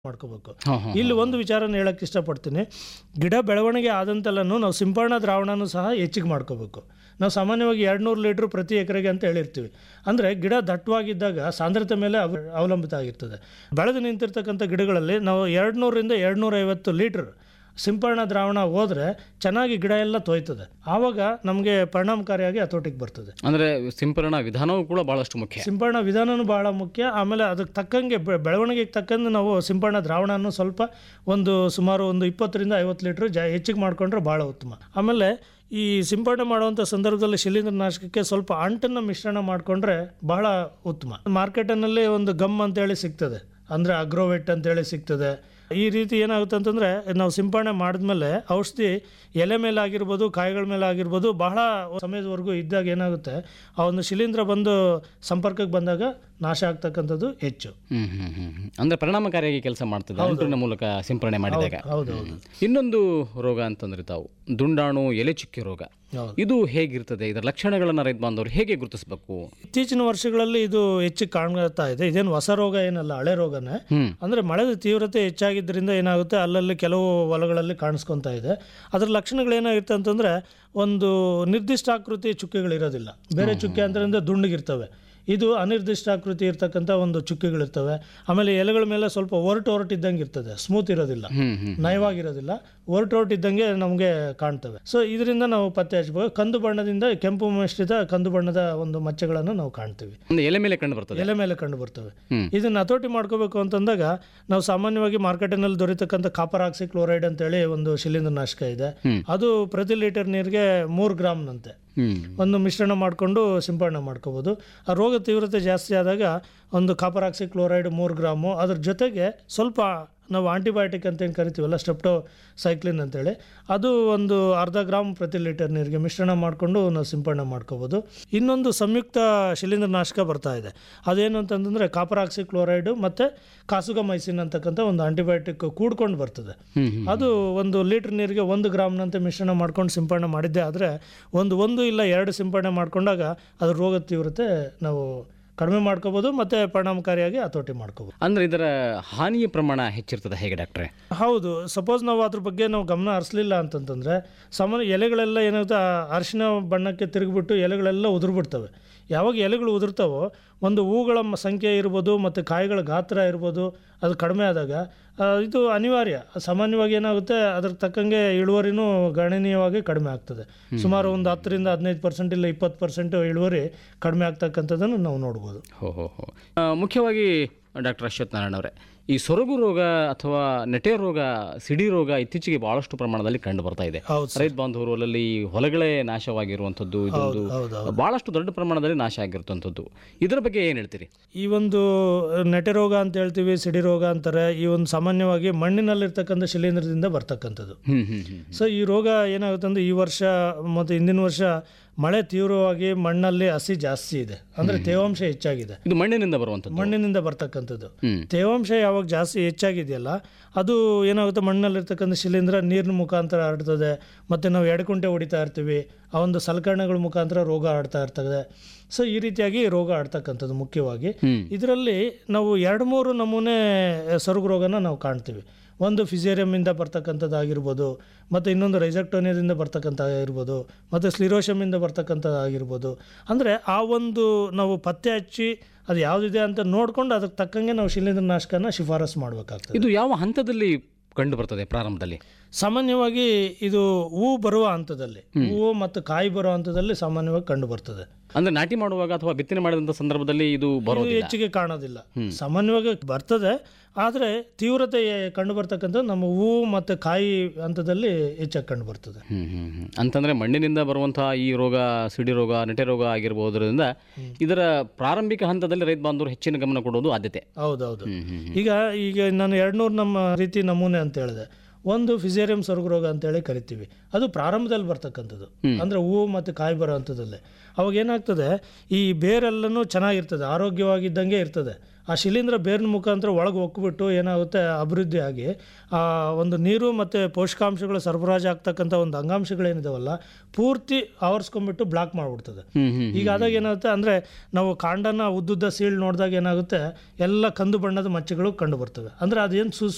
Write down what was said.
ಮಾಡ್ಕೋಬೇಕು ಹಾಂ ಹಾಂ ಇಲ್ಲಿ ಒಂದು ವಿಚಾರನ ಹೇಳಕ್ಕೆ ಇಷ್ಟಪಡ್ತೀನಿ ಗಿಡ ಬೆಳವಣಿಗೆ ಆದಂತೆಲ್ಲನೂ ನಾವು ಸಿಂಪರಣಾ ದ್ರಾವಣನೂ ಸಹ ಹೆಚ್ಚಿಗೆ ಮಾಡ್ಕೋಬೇಕು ನಾವು ಸಾಮಾನ್ಯವಾಗಿ ಎರಡು ನೂರು ಲೀಟ್ರ್ ಪ್ರತಿ ಎಕರೆಗೆ ಅಂತ ಹೇಳಿರ್ತೀವಿ ಅಂದರೆ ಗಿಡ ದಟ್ಟವಾಗಿದ್ದಾಗ ಸಾಂದ್ರತೆ ಮೇಲೆ ಅವ ಅವಲಂಬಿತ ಆಗಿರ್ತದೆ ಬೆಳೆದು ನಿಂತಿರ್ತಕ್ಕಂಥ ಗಿಡಗಳಲ್ಲಿ ನಾವು ಎರಡು ನೂರರಿಂದ ಎರಡು ನೂರೈವತ್ತು ಲೀಟ್ರ್ ಸಿಂಪರಣಾ ದ್ರಾವಣ ಹೋದರೆ ಚೆನ್ನಾಗಿ ಗಿಡ ಎಲ್ಲ ತೊಯ್ತದೆ ಆವಾಗ ನಮಗೆ ಪರಿಣಾಮಕಾರಿಯಾಗಿ ಹತೋಟಿಗೆ ಬರ್ತದೆ ಅಂದರೆ ಸಿಂಪರಣಾ ವಿಧಾನವೂ ಕೂಡ ಭಾಳಷ್ಟು ಮುಖ್ಯ ಸಿಂಪರಣಾ ವಿಧಾನನೂ ಬಹಳ ಮುಖ್ಯ ಆಮೇಲೆ ಅದಕ್ಕೆ ತಕ್ಕಂಗೆ ಬೆ- ಬೆಳವಣಿಗೆಗೆ ತಕ್ಕಂಗೆ ನಾವು ಸಿಂಪರಣಾ ದ್ರಾವಣವನ್ನು ಸ್ವಲ್ಪ ಒಂದು ಸುಮಾರು ಒಂದು ಇಪ್ಪತ್ತರಿಂದ ಐವತ್ತು ಲೀಟ್ರ್ ಜಾ ಹೆಚ್ಚಿಗೆ ಮಾಡಿಕೊಂಡ್ರೆ ಭಾಳ ಉತ್ತಮ ಆಮೇಲೆ ಈ ಸಿಂಪರಣೆ ಮಾಡುವಂಥ ಸಂದರ್ಭದಲ್ಲಿ ಶಿಲೀಂಧ್ರ ನಾಶಕಕ್ಕೆ ಸ್ವಲ್ಪ ಅಂಟನ್ನು ಮಿಶ್ರಣ ಮಾಡಿಕೊಂಡ್ರೆ ಬಹಳ ಉತ್ತಮ ಮಾರ್ಕೆಟಿನಲ್ಲಿ ಒಂದು ಗಮ್ ಅಂತೇಳಿ ಸಿಗ್ತದೆ ಅಂದರೆ ಅಗ್ರೋವೆಟ್ ಅಂತೇಳಿ ಸಿಗ್ತದೆ ಈ ರೀತಿ ಏನಾಗುತ್ತೆ ಅಂತಂದರೆ ನಾವು ಸಿಂಪರಣೆ ಮಾಡಿದ್ಮೇಲೆ ಔಷಧಿ ಎಲೆ ಮೇಲೆ ಆಗಿರ್ಬೋದು ಕಾಯಿಗಳ ಮೇಲೆ ಆಗಿರ್ಬೋದು ಬಹಳ ಸಮಯದವರೆಗೂ ಇದ್ದಾಗ ಏನಾಗುತ್ತೆ ಆ ಒಂದು ಶಿಲೀಂಧ್ರ ಬಂದು ಸಂಪರ್ಕಕ್ಕೆ ಬಂದಾಗ ನಾಶ ಆಗ್ತಕ್ಕಂಥದ್ದು ಹೆಚ್ಚು ಹ್ಮ್ ಹ್ಮ್ ಹ್ಮ್ ಹ್ಮ್. ಅಂದ್ರೆ ಪರಿಣಾಮಕಾರಿಯಾಗಿ ಕೆಲಸ ಮಾಡ್ತದೆ ಅಂಟುವಿನ ಮೂಲಕ ಸಿಂಪರಣೆ ಮಾಡಿದಾಗ ಹೌದು ಹೌದು ಇನ್ನೊಂದು ರೋಗ ಅಂತಂದ್ರೆ ತಾವು ದುಂಡಾಣು ಎಲೆ ಚುಕ್ಕಿ ರೋಗ ಹೌದು ಇದು ಹೇಗಿರ್ತದೆ ಇದರ ಲಕ್ಷಣಗಳನ್ನು ರೈತ ಬಾಂಧವರು ಹೇಗೆ ಗುರುತಿಸಬೇಕು ಇತ್ತೀಚಿನ ವರ್ಷಗಳಲ್ಲಿ ಇದು ಹೆಚ್ಚಿಗೆ ಕಾಣ್ತಾ ಇದೆ ಇದೇನು ಹೊಸ ರೋಗ ಏನಲ್ಲ ಹಳೆ ರೋಗನೇ ಹ್ಮ್ ಅಂದರೆ ಮಳೆದ ತೀವ್ರತೆ ಹೆಚ್ಚಾಗಿದ್ದರಿಂದ ಏನಾಗುತ್ತೆ ಅಲ್ಲಲ್ಲಿ ಕೆಲವು ಹೊಲಗಳಲ್ಲಿ ಕಾಣಿಸ್ಕೊತಾ ಇದೆ ಅದರ ಲಕ್ಷಣಗಳೇನಾಗಿರುತ್ತೆ ಅಂತಂದರೆ ಒಂದು ನಿರ್ದಿಷ್ಟ ಆಕೃತಿ ಚುಕ್ಕೆಗಳಿರೋದಿಲ್ಲ ಬೇರೆ ಚುಕ್ಕೆ ಅಂತಂದ್ರೆ ದುಂಡಗಿರ್ತವೆ ಇದು ಅನಿರ್ದಿಷ್ಟಾಕೃತಿ ಇರ್ತಕ್ಕಂಥ ಒಂದು ಚುಕ್ಕೆಗಳಿರ್ತವೆ ಆಮೇಲೆ ಎಲೆಗಳ ಮೇಲೆ ಸ್ವಲ್ಪ ಒರಟು ಒರಟು ಇದ್ದಂಗೆ ಇರ್ತದೆ ಸ್ಮೂತ್ ಇರೋದಿಲ್ಲ ಹ್ಮ್ ಹ್ಮ್ ನಯವಾಗಿರೋದಿಲ್ಲ ಒರಟು ಒರಟು ಇದ್ದಂಗೆ ನಮಗೆ ಕಾಣ್ತವೆ ಸೊ ಇದರಿಂದ ನಾವು ಪತ್ತೆ ಹಚ್ಚಬಹುದು ಕಂದು ಬಣ್ಣದಿಂದ ಕೆಂಪು ಮಿಶ್ರಿತ ಕಂದು ಬಣ್ಣದ ಒಂದು ಮಚ್ಚೆಗಳನ್ನು ನಾವು ಕಾಣ್ತೀವಿ ಒಂದು ಎಲೆ ಮೇಲೆ ಕಂಡು ಬರ್ತದೆ ಎಲೆ ಮೇಲೆ ಕಂಡು ಬರ್ತವೆ ಹ್ಮ್. ಇದನ್ನ ಹತೋಟಿ ಮಾಡ್ಕೋಬೇಕು ಅಂತಂದಾಗ ನಾವು ಸಾಮಾನ್ಯವಾಗಿ ಮಾರ್ಕೆಟಿನಲ್ಲಿ ದೊರೀತಕ್ಕಂಥ ಕಾಪರ್ ಆಕ್ಸಿ ಕ್ಲೋರೈಡ್ ಅಂತೇಳಿ ಒಂದು ಶಿಲೀಂಧ್ರ ನಾಶಕ ಇದೆ ಹ್ಮ್. ಅದು ಪ್ರತಿ ಲೀಟರ್ ನೀರಿಗೆ ಮೂರು ಗ್ರಾಮ್ನಂತೆ ಹ್ಮ್ ಒಂದು ಮಿಶ್ರಣ ಮಾಡಿಕೊಂಡು ಸಿಂಪಡಣೆ ಮಾಡ್ಕೋಬೋದು ಆ ರೋಗ ತೀವ್ರತೆ ಜಾಸ್ತಿ ಆದಾಗ ಒಂದು ಕಾಪರ್ ಆಕ್ಸಿ ಕ್ಲೋರೈಡ್ ಮೂರು ಗ್ರಾಮು ಅದ್ರ ಜೊತೆಗೆ ಸ್ವಲ್ಪ ನಾವು ಆಂಟಿಬಯೋಟಿಕ್ ಅಂತ ಏನು ಕರಿತೀವಲ್ಲ ಸ್ಟೆಪ್ಟೋ ಸೈಕ್ಲಿನ್ ಅಂತೇಳಿ ಅದು ಒಂದು ಅರ್ಧ ಗ್ರಾಮ್ ಪ್ರತಿ ಲೀಟರ್ ನೀರಿಗೆ ಮಿಶ್ರಣ ಮಾಡಿಕೊಂಡು ನಾವು ಸಿಂಪಡಣೆ ಮಾಡ್ಕೋಬೋದು ಇನ್ನೊಂದು ಸಂಯುಕ್ತ ಶಿಲೀಂಧ್ರ ನಾಶಕ ಬರ್ತಾ ಇದೆ ಅದೇನು ಅಂತಂದರೆ ಕಾಪರ್ ಆಕ್ಸಿ ಕ್ಲೋರೈಡು ಮತ್ತು ಕಾಸುಗಮೈಸಿನ್ ಅಂತಕ್ಕಂಥ ಒಂದು ಆಂಟಿಬಯೋಟಿಕ್ ಕೂಡ್ಕೊಂಡು ಬರ್ತದೆ ಹ್ಮ್ ಹ್ಮ್ ಅದು ಒಂದು ಲೀಟರ್ ನೀರಿಗೆ ಒಂದು ಗ್ರಾಮ್ನಂತೆ ಮಿಶ್ರಣ ಮಾಡ್ಕೊಂಡು ಸಿಂಪಡಣೆ ಮಾಡಿದ್ದೆ ಆದರೆ ಒಂದು ಒಂದು ಇಲ್ಲ ಎರಡು ಸಿಂಪಡಣೆ ಮಾಡ್ಕೊಂಡಾಗ ಅದ್ರ ರೋಗದ ತೀವ್ರತೆ ನಾವು ಕಡಿಮೆ ಮಾಡ್ಕೋಬೋದು ಮತ್ತು ಪರಿಣಾಮಕಾರಿಯಾಗಿ ಹತೋಟಿ ಮಾಡ್ಕೋಬೋದು ಅಂದ್ರೆ ಇದರ ಹಾನಿಯ ಪ್ರಮಾಣ ಹೆಚ್ಚಿರ್ತದೆ ಹೇಗೆ ಡಾಕ್ಟ್ರೆ ಹೌದು ಸಪೋಸ್ ನಾವು ಅದ್ರ ಬಗ್ಗೆ ನಾವು ಗಮನ ಹರಿಸಲಿಲ್ಲ ಅಂತಂತಂದರೆ ಸಾಮಾನ್ಯ ಎಲೆಗಳೆಲ್ಲ ಏನಾಗುತ್ತೆ ಆ ಅರಿಶಿನ ಬಣ್ಣಕ್ಕೆ ತಿರುಗಿಬಿಟ್ಟು ಎಲೆಗಳೆಲ್ಲ ಉದುರ್ಬಿಡ್ತವೆ ಯಾವಾಗ ಎಲೆಗಳು ಉದುರ್ತಾವೋ ಒಂದು ಹೂಗಳ ಮ- ಸಂಖ್ಯೆ ಇರ್ಬೋದು ಮತ್ತು ಕಾಯಿಗಳ ಗಾತ್ರ ಇರ್ಬೋದು ಅದು ಕಡಿಮೆ ಆದಾಗ ಆ, ಇದು ಅನಿವಾರ್ಯ ಸಾಮಾನ್ಯವಾಗಿ ಏನಾಗುತ್ತೆ ಅದ್ರ ತಕ್ಕಂಗೆ ಇಳುವರಿನೂ ಗಣನೀಯವಾಗಿ ಕಡಿಮೆ ಆಗ್ತದೆ ಸುಮಾರು ಒಂದು ಹತ್ತರಿಂದ ಹದಿನೈದು ಪರ್ಸೆಂಟ್ ಇಲ್ಲ ಇಪ್ಪತ್ತು ಪರ್ಸೆಂಟ್ ಇಳುವರಿ ಕಡಿಮೆ ಆಗ್ತಕ್ಕಂಥದ್ದನ್ನು ನಾವು ನೋಡ್ಬೋದು ಹೋ ಹೋ ಹೋ ಆ, ಮುಖ್ಯವಾಗಿ ಡಾಕ್ಟರ್ ಅಶ್ವಥ್ ನಾರಾಯಣ ಅವರೇ ಈ ಸೊರಗು ರೋಗ ಅಥವಾ ನೆಟೆ ರೋಗ ಸಿಡಿ ರೋಗ ಇತ್ತೀಚೆಗೆ ಬಹಳಷ್ಟು ಪ್ರಮಾಣದಲ್ಲಿ ಕಂಡು ಬರ್ತಾ ಇದೆ ಹೌದು ಸರ್ ರೈತ ಬಾಂಧವರು ಅಲ್ಲಲ್ಲಿ ಹೊಲಗಳೇ ನಾಶವಾಗಿರುವಂಥದ್ದು ಇದೊಂದು ಹೌದು ಹೌದು ಬಹಳಷ್ಟು ದೊಡ್ಡ ಪ್ರಮಾಣದಲ್ಲಿ ನಾಶ ಆಗಿರುವಂಥದ್ದು ಇದರ ಬಗ್ಗೆ ಏನು ಹೇಳ್ತೀರಿ ಈ ಒಂದು ನೆಟೆ ರೋಗ ಅಂತ ಹೇಳ್ತೀವಿ ಸಿಡಿ ರೋಗ ಅಂತಾರೆ ಈ ಒಂದು ಸಾಮಾನ್ಯವಾಗಿ ಮಣ್ಣಿನಲ್ಲಿರ್ತಕ್ಕಂಥ ಶಿಲೀಂಧ್ರದಿಂದ ಬರ್ತಕ್ಕಂಥದ್ದು ಹ್ಮ್ ಹ್ಮ್ ಹ್ಮ್ ಸೊ ಈ ರೋಗ ಏನಾಗುತ್ತೆ ಅಂದ್ರೆ ಈ ವರ್ಷ ಮತ್ತು ಹಿಂದಿನ ವರ್ಷ ಮಳೆ ತೀವ್ರವಾಗಿ ಮಣ್ಣಲ್ಲಿ ಹಸಿ ಜಾಸ್ತಿ ಇದೆ ಅಂದರೆ ತೇವಾಂಶ ಹೆಚ್ಚಾಗಿದೆ ಇದು ಮಣ್ಣಿನಿಂದ ಬರುವಂಥದ್ದು ಮಣ್ಣಿನಿಂದ ಬರ್ತಕ್ಕಂಥದ್ದು ಹ್ಮ್ ತೇವಾಂಶ ಯಾವಾಗ ಜಾಸ್ತಿ ಹೆಚ್ಚಾಗಿದೆಯಲ್ಲ ಅದು ಏನಾಗುತ್ತೆ ಮಣ್ಣಲ್ಲಿರ್ತಕ್ಕಂಥ ಶಿಲೀಂಧ್ರ ನೀರಿನ ಮುಖಾಂತರ ಹರಡ್ತದೆ ಮತ್ತು ನಾವು ಎಡಕುಂಟೆ ಹೊಡಿತಾ ಇರ್ತೀವಿ ಆ ಒಂದು ಸಲಕರಣೆಗಳ ಮುಖಾಂತರ ರೋಗ ಹರಡ್ತಾ ಇರ್ತದೆ ಸೊ ಈ ರೀತಿಯಾಗಿ ರೋಗ ಹರಡ್ತಕ್ಕಂಥದ್ದು ಮುಖ್ಯವಾಗಿ ಹ್ಮ್ ಇದರಲ್ಲಿ ನಾವು ಎರಡು ಮೂರು ನಮೂನೆ ಸೊರಗು ರೋಗನ ನಾವು ಕಾಣ್ತೀವಿ ಒಂದು ಫಿಸೇರಿಯಮ್ಮಿಂದ ಬರ್ತಕ್ಕಂಥದ್ದು ಆಗಿರ್ಬೋದು ಮತ್ತು ಇನ್ನೊಂದು ರೈಸಕ್ಟೋನಿಯದಿಂದ ಬರ್ತಕ್ಕಂಥ ಆಗಿರ್ಬೋದು ಮತ್ತು ಸ್ಲಿರೋಶಮಿಂದ ಬರ್ತಕ್ಕಂಥದ್ದು ಆಗಿರ್ಬೋದು ಅಂದರೆ ಆ ಒಂದು ನಾವು ಪತ್ತೆ ಹಚ್ಚಿ ಅದು ಯಾವುದಿದೆ ಅಂತ ನೋಡ್ಕೊಂಡು ಅದಕ್ಕೆ ತಕ್ಕಂಗೆ ನಾವು ಶಿಲೀಂಧ್ರ ನಾಶಕನ ಶಿಫಾರಸು ಮಾಡಬೇಕಾಗ್ತದೆ ಇದು ಯಾವ ಹಂತದಲ್ಲಿ ಕಂಡು ಬರ್ತದೆ ಪ್ರಾರಂಭದಲ್ಲಿ ಸಾಮಾನ್ಯವಾಗಿ ಇದು ಹೂ ಬರುವ ಹಂತದಲ್ಲಿ ಹೂವು ಮತ್ತು ಕಾಯಿ ಬರೋ ಹಂತದಲ್ಲಿ ಸಾಮಾನ್ಯವಾಗಿ ಕಂಡು ಬರ್ತದೆ ಅಂದ್ರೆ ನಾಟಿ ಮಾಡುವಾಗ ಅಥವಾ ಬಿತ್ತನೆ ಮಾಡಿದಂಥ ಸಂದರ್ಭದಲ್ಲಿ ಇದು ಇದು ಬರೋದಿಲ್ಲ ಹೆಚ್ಚಿಗೆ ಕಾಣೋದಿಲ್ಲ ಸಾಮಾನ್ಯವಾಗಿ ಬರ್ತದೆ ಆದರೆ ತೀವ್ರತೆ ಕಂಡು ಬರ್ತಕ್ಕಂಥದ್ದು ನಮ್ಮ ಹೂವು ಮತ್ತು ಕಾಯಿ ಹಂತದಲ್ಲಿ ಹೆಚ್ಚಾಗಿ ಕಂಡು ಬರ್ತದೆ ಹ್ಮ್ ಹ್ಮ್ ಹ್ಮ್ ಅಂತಂದ್ರೆ ಮಣ್ಣಿನಿಂದ ಬರುವಂತಹ ಈ ರೋಗ ಸಿಡಿ ರೋಗ ನೆಟೆ ರೋಗ ಆಗಿರ್ಬೋದ್ರಿಂದ ಇದರ ಪ್ರಾರಂಭಿಕ ಹಂತದಲ್ಲಿ ರೈತ ಬಾಂಧವರು ಹೆಚ್ಚಿನ ಗಮನ ಕೊಡೋದು ಆದ್ಯತೆ ಹೌದೌದು ಹ್ಮ್ ಹ್ಮ್ ಈಗ ಈಗ ನಾನು ಎರಡ್ನೂರು ನಮ್ಮ ರೀತಿ ನಮೂನೆ ಅಂತ ಹೇಳಿದೆ ಒಂದು ಫಿಸೇರಿಯಂ ಸೊರಗು ರೋಗ ಅಂತೇಳಿ ಕರಿತೀವಿ ಅದು ಪ್ರಾರಂಭದಲ್ಲಿ ಬರ್ತಕ್ಕಂಥದ್ದು ಅಂದರೆ ಹೂವು ಮತ್ತು ಕಾಯಿ ಬರೋ ಹಂತದಲ್ಲೇ ಅವಾಗ ಏನಾಗ್ತದೆ ಈ ಬೇರೆಲ್ಲನೂ ಚೆನ್ನಾಗಿರ್ತದೆ ಆರೋಗ್ಯವಾಗಿದ್ದಂಗೆ ಇರ್ತದೆ ಆ ಶಿಲೀಂಧ್ರ ಬೇರಿನ ಮುಖಾಂತರ ಒಳಗೆ ಹೊಕ್ಬಿಟ್ಟು ಏನಾಗುತ್ತೆ ಅಭಿವೃದ್ಧಿ ಆಗಿ ಆ ಒಂದು ನೀರು ಮತ್ತು ಪೋಷಕಾಂಶಗಳು ಸರಬರಾಜು ಆಗ್ತಕ್ಕಂಥ ಒಂದು ಅಂಗಾಂಶಗಳೇನಿದಾವಲ್ಲ ಪೂರ್ತಿ ಆವರಿಸ್ಕೊಂಡ್ಬಿಟ್ಟು ಬ್ಲಾಕ್ ಮಾಡಿಬಿಡ್ತದೆ ಹ್ಮ್ ಹ್ಮ್ ಈಗ ಆದಾಗ ಏನಾಗುತ್ತೆ ಅಂದರೆ ನಾವು ಕಾಂಡನ ಉದ್ದುದ್ದ ಸೀಳ್ ನೋಡಿದಾಗ ಏನಾಗುತ್ತೆ ಎಲ್ಲ ಕಂದು ಬಣ್ಣದ ಮಚ್ಚೆಗಳು ಕಂಡು ಬರ್ತವೆ ಅಂದರೆ ಅದೇನು ಸು